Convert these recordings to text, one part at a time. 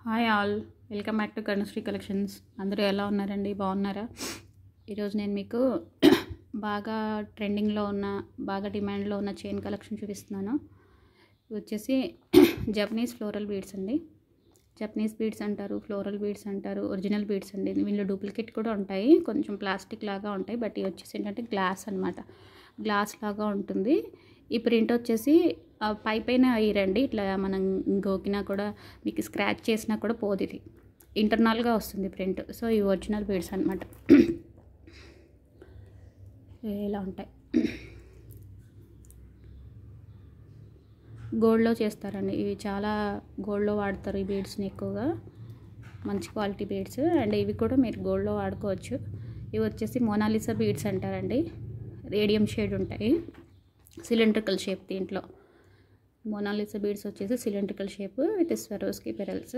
hi all welcome back to Karnasri collections అందరూ ఎలా ఉన్నారండి బాగున్నారా ఈరోజు నేను మీకు బాగా ట్రెండింగ్లో ఉన్న బాగా డిమాండ్లో ఉన్న చైన్ కలెక్షన్ చూపిస్తున్నాను ఇవి వచ్చేసి జపనీస్ ఫ్లోరల్ బీడ్స్ అండి జపనీస్ బీడ్స్ అంటారు ఫ్లోరల్ బీడ్స్ అంటారు ఒరిజినల్ బీడ్స్ అండి వీళ్ళు డూప్లికేట్ కూడా ఉంటాయి కొంచెం ప్లాస్టిక్ లాగా ఉంటాయి బట్ ఇవి వచ్చేసి ఏంటంటే గ్లాస్ అనమాట గ్లాస్ లాగా ఉంటుంది ఈ ప్రింట్ వచ్చేసి ఆ పై పైన వేయరండి ఇట్లా మనం గోకినా కూడా మీకు స్క్రాచ్ చేసినా కూడా పోదు ఇది ఇంటర్నల్గా వస్తుంది ప్రింట్ సో ఇవి ఒరిజినల్ బీడ్స్ అనమాట ఇలా ఉంటాయి గోల్డ్లో చేస్తారండి ఇవి చాలా గోల్డ్లో వాడతారు ఈ బీడ్స్ని ఎక్కువగా మంచి క్వాలిటీ బీడ్స్ అండ్ ఇవి కూడా మీరు గోల్డ్లో వాడుకోవచ్చు ఇవి వచ్చేసి మోనాలిసా బీడ్స్ అంటారండి రేడియం షేడ్ ఉంటాయి సిలిండ్రికల్ షేప్ దీంట్లో మోనాలిసా బీడ్స్ వచ్చేసి cylindrical shape with Swarovski pearls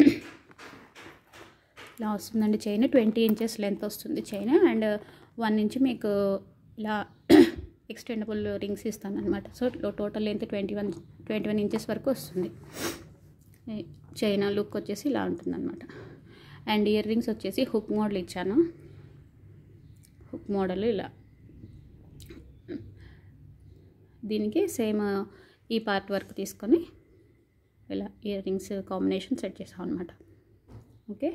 ఇలా వస్తుందండి చైన్ ట్వంటీ ఇంచెస్ లెంత్ వస్తుంది చైన్ అండ్ వన్ ఇంచ్ మీకు ఇలా ఎక్స్టెండబుల్ రింగ్స్ ఇస్తాను అనమాట so total length twenty one twenty one inches వరకు వస్తుంది చైనా లుక్ వచ్చేసి ఇలా ఉంటుంది అనమాట అండ్ ఇయర్ రింగ్స్ వచ్చేసి హుక్ మోడల్ ఇచ్చాను హుక్ మోడల్ ఇలా దీనికి సేమ్ ఈ పార్ట్ వర్క్ తీసుకొని ఇలా ఇయర్ రింగ్స్ కాంబినేషన్ సెట్ చేసాం అనమాట ఓకే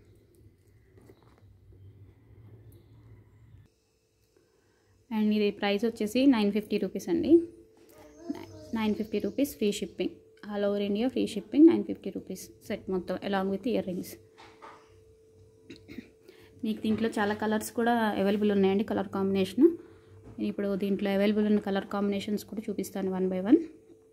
అండ్ ఇది ప్రైస్ వచ్చేసి నైన్ ఫిఫ్టీ రూపీస్ అండి nine fifty rupees free shipping all over India free shipping nine fifty rupees set మొత్తం అలాంగ్ విత్ ఇయర్ రింగ్స్ మీకు దీంట్లో చాలా కలర్స్ కూడా అవైలబుల్ ఉన్నాయండి కలర్ కాంబినేషన్ నేను ఇప్పుడు దీంట్లో అవైలబుల్ ఉన్న కలర్ కాంబినేషన్స్ కూడా చూపిస్తాను వన్ బై వన్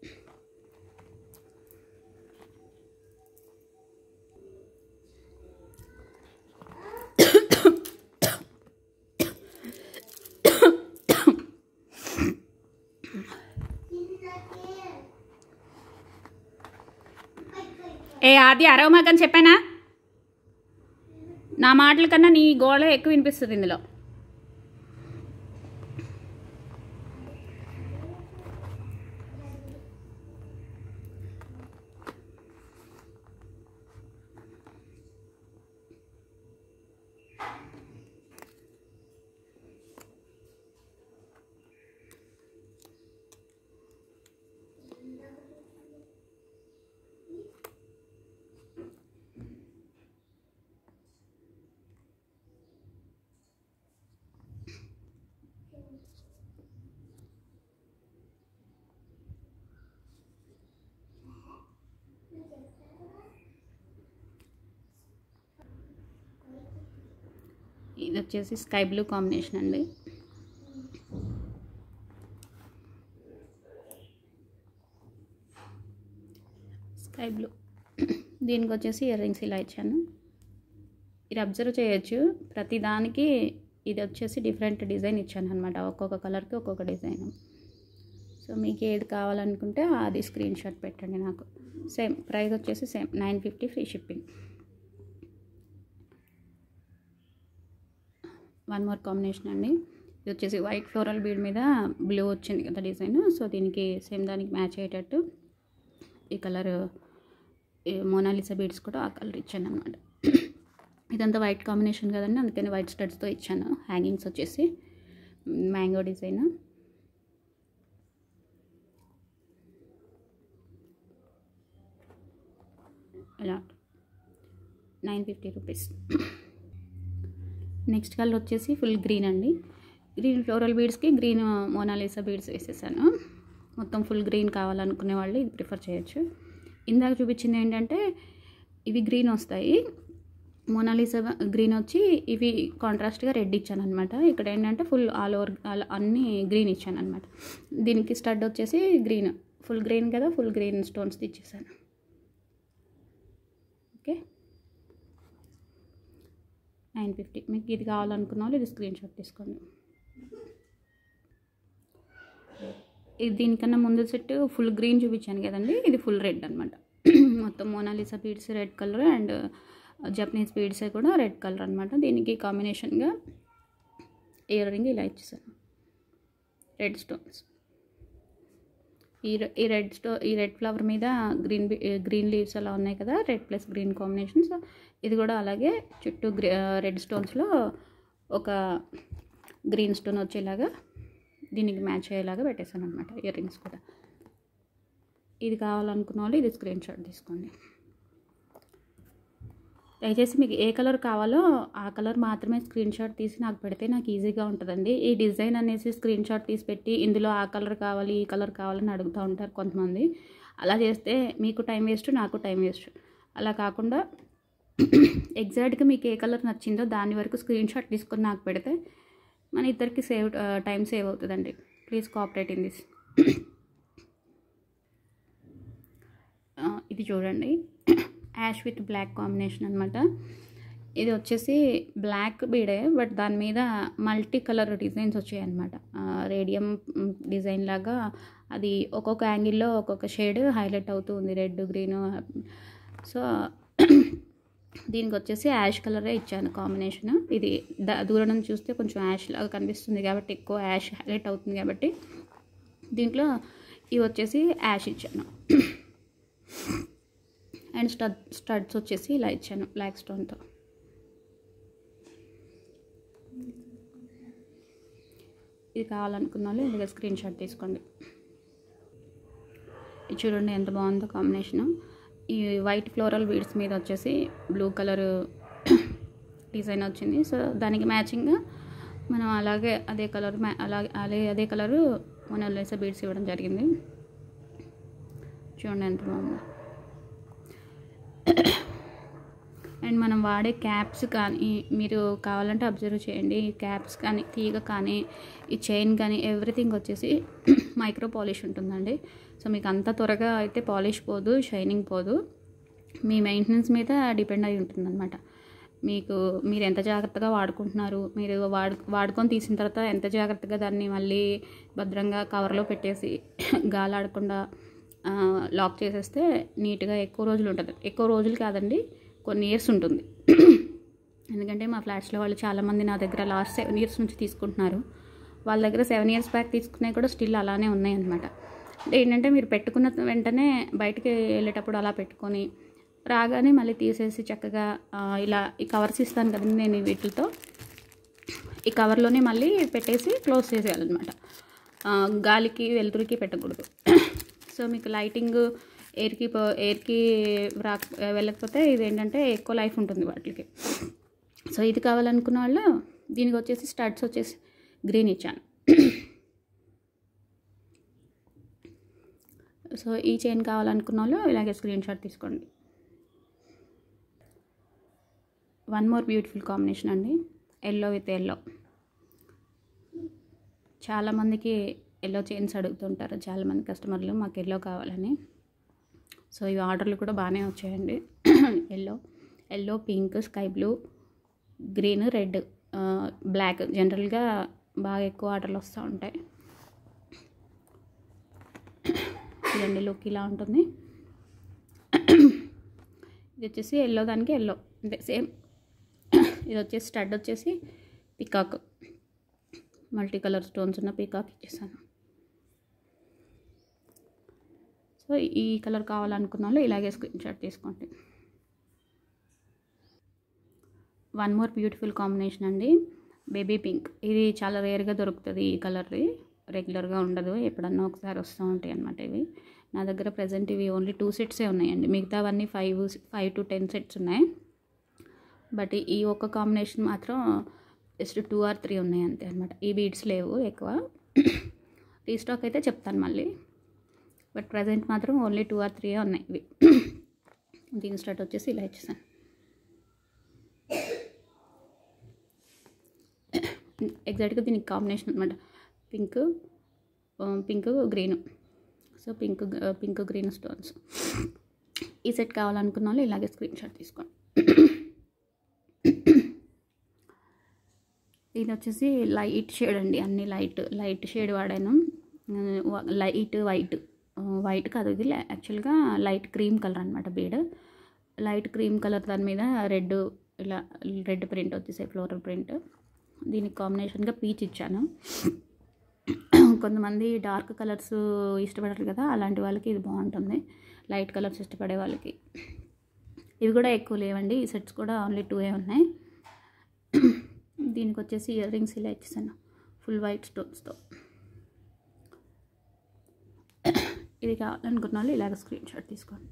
ఏ ఆది అరవమాకని చెప్పానా నా మాటల కన్నా నీ గోళ ఎక్కువ వినిపిస్తుంది ఇందులో ఇది వచ్చేసి స్కై బ్లూ కాంబినేషన్ అండి స్కై బ్లూ దీనికి వచ్చేసి ఇయర్ రింగ్స్ ఇలా ఇచ్చాను ఇది అబ్జర్వ్ చేయొచ్చు ప్రతి దానికి ఇది వచ్చేసి డిఫరెంట్ డిజైన్ ఇచ్చాను అనమాట ఒక్కొక్క కలర్కి ఒక్కొక్క డిజైన్ సో మీకు ఏది కావాలనుకుంటే అది స్క్రీన్ షాట్ పెట్టండి నాకు సేమ్ ప్రైస్ వచ్చేసి same nine fifty free shipping one more combination అండి ఇది వచ్చేసి వైట్ ఫ్లోరల్ బీడ్ మీద బ్లూ వచ్చింది కదా డిజైన్ సో దీనికి సేమ్ దానికి మ్యాచ్ అయ్యేటట్టు ఈ కలర్ మోనాలిసా బీడ్స్ కూడా ఆ కలర్ ఇచ్చాను అనమాట ఇదంతా వైట్ కాంబినేషన్ కదండి అందుకని వైట్ స్టడ్స్తో ఇచ్చాను హ్యాంగింగ్స్ వచ్చేసి మ్యాంగో డిజైన్ ఇలా nine fifty rupees next colour వచ్చేసి ఫుల్ గ్రీన్ అండి గ్రీన్ ఫ్లోరల్ బీడ్స్కి గ్రీన్ మోనాలిసా బీడ్స్ వేసేసాను మొత్తం ఫుల్ గ్రీన్ కావాలనుకునే వాళ్ళు ఇది ప్రిఫర్ చేయొచ్చు ఇందాక చూపించింది ఏంటంటే ఇవి గ్రీన్ వస్తాయి మోనాలిసా గ్రీన్ వచ్చి ఇవి కాంట్రాస్ట్గా రెడ్ ఇచ్చాను అనమాట ఇక్కడ ఏంటంటే ఫుల్ ఆల్ ఓవర్ అన్ని గ్రీన్ ఇచ్చాను అనమాట దీనికి స్టడ్ వచ్చేసి గ్రీన్ ఫుల్ గ్రీన్ కదా ఫుల్ గ్రీన్ స్టోన్స్ ఇచ్చేసాను ఓకే నైన్ ఫిఫ్టీ మీకు ఇది కావాలనుకున్న వాళ్ళు ఇది స్క్రీన్ షాట్ తీసుకోండి ఇది దీనికన్నా ముందు సెట్ ఫుల్ గ్రీన్ చూపించాను కదండి ఇది ఫుల్ రెడ్ అనమాట మొత్తం Mona Lisa beads red colour and Japanese beads కూడా రెడ్ కలర్ అనమాట దీనికి కాంబినేషన్గా ఇయర్ రింగ్ ఇలా ఇచ్చేసాను రెడ్ స్టోన్స్ ఈ రె- ఈ రెడ్ స్టో ఈ రెడ్ ఫ్లవర్ మీద గ్రీన్ బి- గ్రీన్ లీవ్స్ అలా ఉన్నాయి కదా red plus green combination so ఇది కూడా అలాగే చుట్టూ గ్రీ రెడ్ స్టోన్స్లో ఒక గ్రీన్ స్టోన్ వచ్చేలాగా దీనికి మ్యాచ్ అయ్యేలాగా పెట్టేశాను అనమాట ఇయర్ రింగ్స్ కూడా ఇది కావాలనుకున్న వాళ్ళు ఇది స్క్రీన్ షాట్ తీసుకోండి దయచేసి మీకు ఏ కలర్ కావాలో ఆ కలర్ మాత్రమే స్క్రీన్ షాట్ తీసి నాకు పెడితే నాకు ఈజీగా ఉంటుందండి ఈ డిజైన్ అనేసి స్క్రీన్ షాట్ తీసి పెట్టి ఇందులో ఆ కలర్ కావాలి ఈ కలర్ కావాలని అడుగుతూ ఉంటారు కొంతమంది అలా చేస్తే మీకు టైం వేస్ట్ నాకు టైం వేస్ట్ అలా కాకుండా ఎగ్జాక్ట్గా మీకు ఏ కలర్ నచ్చిందో దాని వరకు స్క్రీన్ షాట్ తీసుకొని నాకు పెడితే మన ఇద్దరికి సేవ్ టైం సేవ్ అవుతుందండి ప్లీజ్ కోఆపరేట్ ఇన్ దిస్ ఇది చూడండి యాష్ విత్ బ్లాక్ కాంబినేషన్ అనమాట ఇది వచ్చేసి బ్లాక్ బీడే బట్ దాని మీద మల్టీ కలర్ డిజైన్స్ వచ్చాయి అనమాట రేడియం డిజైన్ లాగా అది ఒక్కొక్క యాంగిల్లో ఒక్కొక్క షేడ్ హైలైట్ అవుతూ ఉంది రెడ్ గ్రీన్ సో దీనికి వచ్చేసి యాష్ కలరే ఇచ్చాను కాంబినేషన్ ఇది ద- దూరం నుంచి చూస్తే కొంచెం యాష్ లాగా కనిపిస్తుంది కాబట్టి ఎక్కువ యాష్ హైలైట్ అవుతుంది కాబట్టి దీంట్లో ఇవి వచ్చేసి యాష్ ఇచ్చాను అండ్ స్టడ్ స్టడ్స్ వచ్చేసి ఇలా ఇచ్చాను బ్లాక్ స్టోన్తో ఇది కావాలనుకున్న వాళ్ళు ఇలాగ స్క్రీన్ షాట్ తీసుకోండి ఇది చూడండి ఎంత బాగుందో కాంబినేషన్ ఈ వైట్ ఫ్లోరల్ బీడ్స్ మీద వచ్చేసి బ్లూ కలర్ డిజైన్ వచ్చింది సో దానికి మ్యాచింగ్గా మనం అలాగే అదే కలర్ అలాగే అదే అదే కలరు మన లేసర్ బీడ్స్ ఇవ్వడం జరిగింది చూడండి ఎంత బాగుందో అండ్ మనం వాడే క్యాప్స్ కానీ మీరు కావాలంటే అబ్జర్వ్ చేయండి ఈ క్యాప్స్ కానీ తీగ కానీ ఈ చైన్ కానీ ఎవ్రీథింగ్ వచ్చేసి మైక్రో పాలిష్ ఉంటుందండి సో మీకు అంత త్వరగా అయితే పాలిష్ పోదు షైనింగ్ పోదు మీ మెయింటెనెన్స్ మీద డిపెండ్ అయి ఉంటుందన్నమాట మీకు మీరు ఎంత జాగ్రత్తగా వాడుకుంటున్నారు మీరు వాడు వాడుకొని తీసిన తర్వాత ఎంత జాగ్రత్తగా దాన్ని మళ్ళీ భద్రంగా కవర్లో పెట్టేసి గాలాడకుండా ఆ, లాక్ చేసేస్తే నీట్గా ఎక్కువ రోజులు ఉంటుంది ఎక్కువ రోజులు కాదండి కొన్ని ఇయర్స్ ఉంటుంది ఎందుకంటే మా ఫ్లాట్స్లో వాళ్ళు చాలామంది నా దగ్గర లాస్ట్ సెవెన్ ఇయర్స్ నుంచి తీసుకుంటున్నారు వాళ్ళ దగ్గర సెవెన్ ఇయర్స్ బ్యాక్ తీసుకున్నాయి కూడా స్టిల్ అలానే ఉన్నాయి అనమాట అంటే ఏంటంటే మీరు పెట్టుకున్న వెంటనే బయటికి వెళ్ళేటప్పుడు అలా పెట్టుకొని రాగానే మళ్ళీ తీసేసి చక్కగా ఆ, ఇలా ఈ కవర్స్ ఇస్తాను కదండి నేను ఈ వీటితో ఈ కవర్లోనే మళ్ళీ పెట్టేసి క్లోజ్ చేసేయాలన్నమాట ఆ, గాలికి వెలుతురికి పెట్టకూడదు సో మీకు లైటింగ్ ఎయిర్కి ఎయిర్కి రా వెళ్ళకపోతే ఇది ఏంటంటే ఎక్కువ లైఫ్ ఉంటుంది వాటికి సో ఇది కావాలనుకున్న వాళ్ళు దీనికి వచ్చేసి స్టడ్స్ వచ్చేసి గ్రీన్ ఇచ్చాను సో ఈ చైన్ కావాలనుకున్న వాళ్ళు ఇలాగే స్క్రీన్ షాట్ తీసుకోండి వన్ మోర్ బ్యూటిఫుల్ కాంబినేషన్ అండి ఎల్లో విత్ ఎల్లో చాలామందికి ఎల్లో చైన్స్ అడుగుతుంటారు చాలామంది కస్టమర్లు మాకు ఎల్లో కావాలని సో ఈ ఆర్డర్లు కూడా బాగానే వచ్చాయండి yellow yellow pink sky blue green red black జనరల్గా బాగా ఎక్కువ ఆర్డర్లు వస్తూ ఉంటాయి ఇదండి లుక్ ఇలా ఉంటుంది ఇది వచ్చేసి ఎల్లో దానికి ఎల్లో అంటే సేమ్ ఇది వచ్చేసి స్టడ్ వచ్చేసి పికాక్ మల్టీ కలర్ స్టోన్స్ ఉన్న పీకాక్ ఇచ్చేసాను సో ఈ కలర్ కావాలనుకున్న వాళ్ళు ఇలాగే స్క్రీన్ షాట్ తీసుకోండి వన్ మోర్ బ్యూటిఫుల్ కాంబినేషన్ అండి బేబీ పింక్ ఇది చాలా రేర్గా దొరుకుతుంది ఈ కలర్ది రెగ్యులర్గా ఉండదు ఎప్పుడన్నా ఒకసారి వస్తూ ఉంటాయి అన్నమాట ఇవి నా దగ్గర ప్రజెంట్ ఇవి ఓన్లీ టూ సెట్సే ఉన్నాయండి మిగతావన్నీ five five to ten sets ఉన్నాయి బట్ ఈ ఒక్క కాంబినేషన్ మాత్రం జస్ట్ టూ ఆర్ త్రీ ఉన్నాయి అంతే అనమాట ఈ బీడ్స్ లేవు ఎక్కువ రీస్టాక్ అయితే చెప్తాను మళ్ళీ బట్ ప్రజెంట్ మాత్రం ఓన్లీ టూ ఆర్ త్రీ ఉన్నాయి ఇవి దీని స్టార్ట్ వచ్చేసి ఇలా ఇచ్చేసాను ఎగ్జాక్ట్గా దీనికి కాంబినేషన్ అనమాట pink pink green so pink pink green stones ఈ సెట్ కావాలనుకున్న వాళ్ళు ఇలాగే స్క్రీన్ షాట్ తీసుకోండి ఇది వచ్చేసి లైట్ షేడ్ అండి అన్ని లైట్ లైట్ షేడ్ వాడాను లైట్ వైట్ వైట్ కాదు ఇది యాక్చువల్గా లైట్ క్రీమ్ కలర్ అనమాట బీడ్ లైట్ క్రీమ్ కలర్ దాని మీద రెడ్ ఇలా రెడ్ ప్రింట్ వచ్చేసాయి ఫ్లోరల్ ప్రింట్ దీనికి కాంబినేషన్గా పీచ్ ఇచ్చాను కొంతమంది డార్క్ కలర్స్ ఇష్టపడరు కదా అలాంటి వాళ్ళకి ఇది బాగుంటుంది లైట్ కలర్స్ ఇష్టపడే వాళ్ళకి ఇవి కూడా ఎక్కువ లేవండి ఈ సెట్స్ కూడా ఓన్లీ టూ ఏ ఉన్నాయి దీనికి వచ్చేసి ఇయర్ రింగ్స్ ఇలా ఇచ్చేసాను ఫుల్ వైట్ స్టోన్స్తో ఇది కావాలనుకున్న వాళ్ళు ఇలాగ స్క్రీన్ షాట్ తీసుకోండి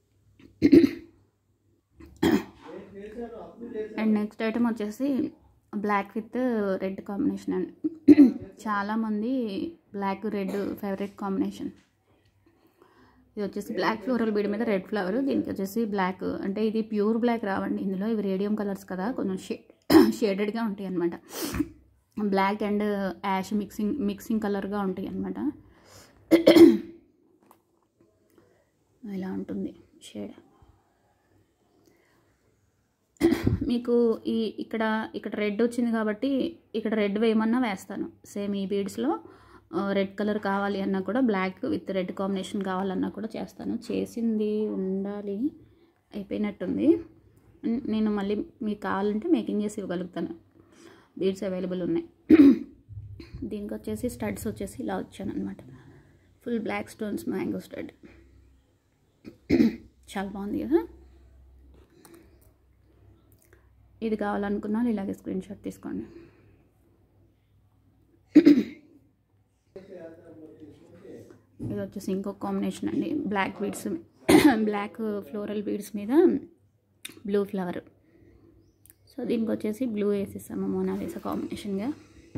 అండ్ నెక్స్ట్ ఐటమ్ వచ్చేసి బ్లాక్ విత్ రెడ్ కాంబినేషన్ అండి చాలామంది బ్లాక్ రెడ్ ఫేవరెట్ కాంబినేషన్ ఇది వచ్చేసి బ్లాక్ ఫ్లోరల్ బీడ్ మీద రెడ్ ఫ్లవర్ దీనికి వచ్చేసి బ్లాక్ అంటే ఇది ప్యూర్ బ్లాక్ రావండి ఇందులో ఇవి రేడియం కలర్స్ కదా కొంచెం షే షేడెడ్గా ఉంటాయి అనమాట black and ash mixing mixing కలర్గా ఉంటాయి అనమాట ఇలా ఉంటుంది షేడ్ మీకు ఈ ఇక్కడ ఇక్కడ రెడ్ వచ్చింది కాబట్టి ఇక్కడ రెడ్ వేయమన్నా వేస్తాను సేమ్ ఈ బీడ్స్లో రెడ్ కలర్ కావాలి అన్నా కూడా బ్లాక్ విత్ రెడ్ కాంబినేషన్ కావాలన్నా కూడా చేస్తాను చేసింది ఉండాలి అయిపోయినట్టుంది నేను మళ్ళీ మీకు కావాలంటే మేకింగ్ చేసి ఇవ్వగలుగుతాను బీడ్స్ అవైలబుల్ ఉన్నాయి దీనికి వచ్చేసి స్టడ్స్ వచ్చేసి ఇలా వచ్చాను అనమాట full black stones mango stud చాలా బాగుంది కదా ఇది కావాలనుకున్నా ఇలాగే స్క్రీన్ షాట్ తీసుకోండి ఇది వచ్చేసి ఇంకొక కాంబినేషన్ అండి black beads black floral beads మీద బ్లూ ఫ్లవర్ సో దీనికి వచ్చేసి బ్లూ వేసేసాము మోనాలిసా కాంబినేషన్గా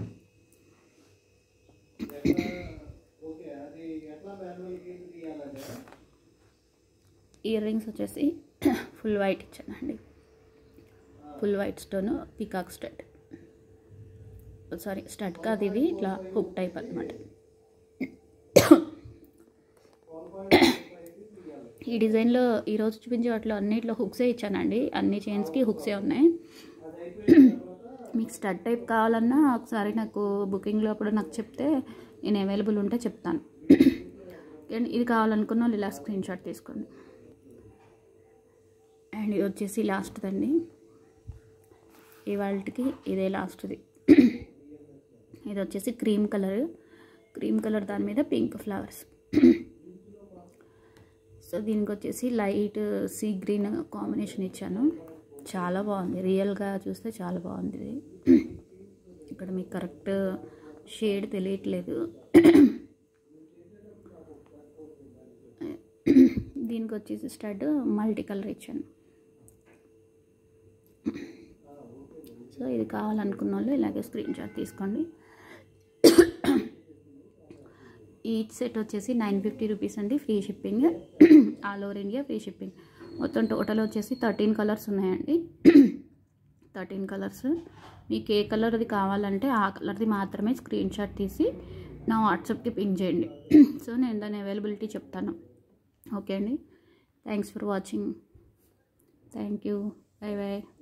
ఇయర్ రింగ్స్ వచ్చేసి ఫుల్ వైట్ ఇచ్చానండి full white stone peacock stud sorry stud కాదు ఇది ఇట్లా హుక్ టైప్ అనమాట ఈ డిజైన్లో ఈరోజు చూపించే వాటిలో అన్నిట్లో హుక్సే ఇచ్చానండి అన్ని చైన్స్కి హుక్సే ఉన్నాయి మీకు స్టడ్ టైప్ కావాలన్నా ఒకసారి నాకు బుకింగ్లో అప్పుడు నాకు చెప్తే నేను అవైలబుల్ ఉంటే చెప్తాను ఇది కావాలనుకున్న వాళ్ళు ఇలా స్క్రీన్ షాట్ తీసుకోండి అండ్ ఇది వచ్చేసి లాస్ట్దండి ఇవాళకి ఇదే లాస్ట్ది ఇది వచ్చేసి క్రీమ్ కలర్ క్రీమ్ కలర్ దాని మీద పింక్ ఫ్లవర్స్ సో దీనికి వచ్చేసి లైట్ సీ గ్రీన్ కాంబినేషన్ ఇచ్చాను చాలా బాగుంది రియల్గా చూస్తే చాలా బాగుంది ఇది ఇక్కడ మీకు కరెక్ట్ షేడ్ తెలియట్లేదు దీనికి వచ్చేసి స్టడ్ మల్టీ కలర్ ఇచ్చాను సో ఇది కావాలనుకున్న వాళ్ళు ఇలాగే స్క్రీన్ షాట్ తీసుకోండి ఈచ్ సెట్ వచ్చేసి నైన్ ఫిఫ్టీ రూపీస్ అండి free shipping all over India free shipping మొత్తం టోటల్ వచ్చేసి థర్టీన్ కలర్స్ ఉన్నాయండి థర్టీన్ కలర్స్ మీకు ఏ కలర్ది కావాలంటే ఆ కలర్ది మాత్రమే స్క్రీన్ షాట్ తీసి నా వాట్సాప్కి పిన్ చేయండి సో నేను దాని అవైలబిలిటీ చెప్తాను ఓకే అండి thanks for watching thank you bye bye